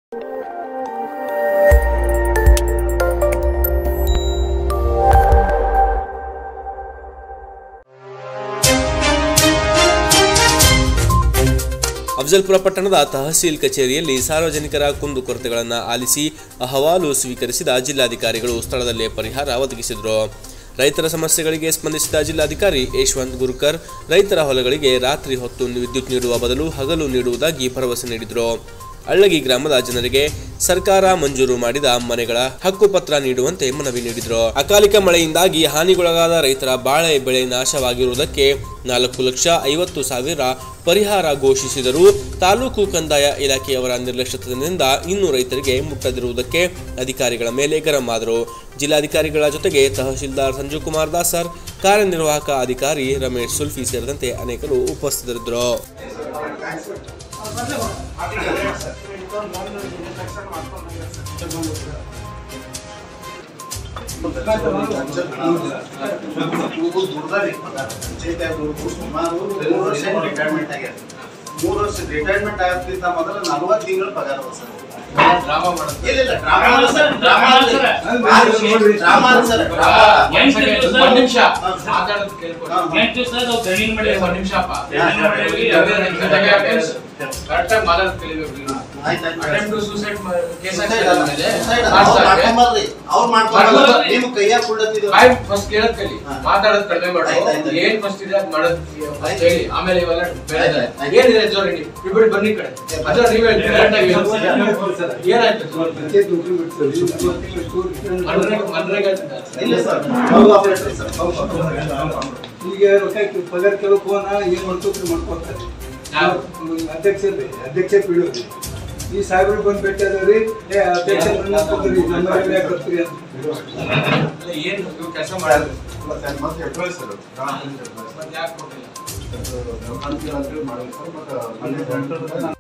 ಅಫಜಲ್ಪುರ ಪಟ್ಟಣದ ತಹಸೀಲ್ ಕಚೇರಿಯಲ್ಲಿ ಸಾರ್ವಜನಿಕರ ಕುಂದುಕೊರತೆಗಳನ್ನು ಆಲಿಸಿ ಅಹವಾಲು ಸ್ವೀಕರಿಸಿದ ಜಿಲ್ಲಾಧಿಕಾರಿಗಳು ಸ್ಥಳದಲ್ಲೇ ಪರಿಹಾರ ಒದಗಿಸಿದರು ರೈತರ ಸಮಸ್ಯೆಗಳಿಗೆ ಸ್ಪಂದಿಸಿದ ಜಿಲ್ಲಾಧಿಕಾರಿ ಯಶವಂತ್ ಗುರುಕರ್ ರೈತರ ಹೊಲಗಳಿಗೆ ರಾತ್ರಿ ಹೊತ್ತು ವಿದ್ಯುತ್ ನೀಡುವ ಬದಲು ಹಗಲು ನೀಡುವುದಾಗಿ ಭರವಸೆ ನೀಡಿದರು ಅಳ್ಳಗಿ ಗ್ರಾಮದ ಜನರಿಗೆ ಸರ್ಕಾರ ಮಂಜೂರು ಮಾಡಿದ ಮನೆಗಳ ಹಕ್ಕುಪತ್ರ ನೀಡುವಂತೆ ಮನವಿ ನೀಡಿದರು ಅಕಾಲಿಕ ಮಳೆಯಿಂದಾಗಿ ಹಾನಿಗೊಳಗಾದ ರೈತರ ಬಾಳೆ ಬೆಳೆ ನಾಶವಾಗಿರುವುದಕ್ಕೆ ನಾಲ್ಕು ಲಕ್ಷ ಐವತ್ತು ಸಾವಿರ ಪರಿಹಾರ ಘೋಷಿಸಿದರೂ ತಾಲೂಕು ಕಂದಾಯ ಇಲಾಖೆಯವರ ನಿರ್ಲಕ್ಷ್ಯತೆಯಿಂದ ಇನ್ನೂ ರೈತರಿಗೆ ಮುಟ್ಟದಿರುವುದಕ್ಕೆ ಅಧಿಕಾರಿಗಳ ಮೇಲೆ ಗರಂ ಆದರು ಜಿಲ್ಲಾಧಿಕಾರಿಗಳ ಜೊತೆಗೆ ತಹಶೀಲ್ದಾರ್ ಸಂಜೀವ್ ಕುಮಾರ್ ದಾಸರ್ ಕಾರ್ಯನಿರ್ವಾಹಕ ಅಧಿಕಾರಿ ರಮೇಶ್ ಸುಲ್ಫಿ ಸೇರಿದಂತೆ ಅನೇಕರು ಉಪಸ್ಥಿತರಿದ್ದರು ಇವು ದುಡ್ದಾರಿ ಪಂಚಾಯತ್ ದುಡ್ಡು ಸುಮಾರು ಮೂರು ವರ್ಷ ರಿಟೈರ್ಮೆಂಟ್ ಆಗ್ಯಾರ ಮೂರು ವರ್ಷ ರಿಟೈರ್ಮೆಂಟ್ ಆಗಕ್ಕಿಂತ ಮೊದಲು ನಲ್ವತ್ತು ತಿಂಗಳು ಪಗಾರ ಅದ ಸರ್ ಡ್ರಾಮಾ ಮಾಡೋದು ಇಲ್ಲ ಇಲ್ಲ ಡ್ರಾಮಾ ಅಲ್ಲ ಸರ್ ಡ್ರಾಮಾ ಅಲ್ಲ ಡ್ರಾಮಾ ಅಲ್ಲ ಸರ್ ಡ್ರಾಮಾ ಒಂದ್ second, ಒಂದ್ ನಿಮಿಷ ಹಾ. ಮಾತಾಡೋದು ಕೇಳ್ಕೊಳ್ಳಿ. ಹಾ. ಎಂಟು ದಿವಸ ನಾವು ಗಣಿನ್ ಮಾಡಿ ಒಂದ್ ನಿಮಿಷ ಅಪ್ಪ. ಹಾ. Correct ಆಗಿ ಮಾತಾಡೋದು ಕಲಿಬೇಕು ನೀವು. ಆಯ್ತ್ ಆಯ್ತ್ Attempt to suicide ಮ- case Suicide ಆಗ್ತದೆ ಅಲ್ಲ. ಆಮೇಲೆ Suicide ಅಲ್ಲ. ಮಾಡ್ತಾರೆ. ಅವ್ರು ಮಾಡ್ಕೊಂಬರ್ರಿ. ಅವ್ರು ಮಾಡ್ಕೊಂಬರ್ರಿ. ಮಾಡ್ಕೊಂಬರ್ರಿ. ನಿಮ್ ಕೈಯಾಗ ಕುಳ್ಳತ್ತಿದ್ರು ಬಾಯ್ first ಕೇಳೋದ್ ಕಲಿ ಹಾ. ಮಾತಾಡೋದ್ ಕಡಿಮೆ ಮಾಡು ಆಯ್ತ್ ಆಯ್ತ್ ಆಯ್ತ್. ಏನ್ ಫಸ್ಟ್ ಇದೆ ಅದ್ ಮಾಡೋದ್ first ಆಯ್ತ್. ಹೇಳಿ ಆಮೇಲೆ ಇವೆಲ್ಲ ಬೇಡ ಆಯ್ತ್ ಆಯ್ತ್ ಆಯ್ತ್. ಏನಿದೆ ಜೋರಿ ನೀವು ಇಬ್ಬರು ಬನ್ನಿ ಈ ಕಡೆ ಅಜೋ ನೀವೇ direct ಆಗಿ ಹೇಳಿ. ಏನಾಯ್ತು ಮನ್ರೇಗ ಮನ್ರೇಗ ಇಲ್ಲ ಸರ್ ಹೌದು ಆಪರೇಟರ್ ಸರ್ ಈಗ ರೊಕ್ಕ ಪಗಾರ ಕೆಲವು ಫೋನ್ ಏನ್ ಮಾಡ್ಕೋತ್ರಿ ಮಾಡ್ಕೊತಾರೆ ಯಾರು? ಅಧ್ಯಕ್ಷ ಅಧ್ಯಕ್ಷ ಬಿಡೋದು ಈ ಸಾಹೇಬ್ರಿಗೆ ಬಂದು ಭೇಟಿ ಅದಾವ್ರಿ ಏ ಅಧ್ಯಕ್ಷ ಬಂದ್ರಿ ನಮ್ಮ ಯಾಕೆ ಬರ್ತೀರಿ ಅಂತ ಏನ್ ಕೆಲಸ ಮಾಡೋದು ಮತ್ತೆ ಎಪ್ರಿಲ್ ಸರ್ ಯಾಕೆ ಕೊಟ್ಟಿಲ್ಲ ಮಾಡಿಲ್ಲ ಸರ್ ಮತ್ತೆ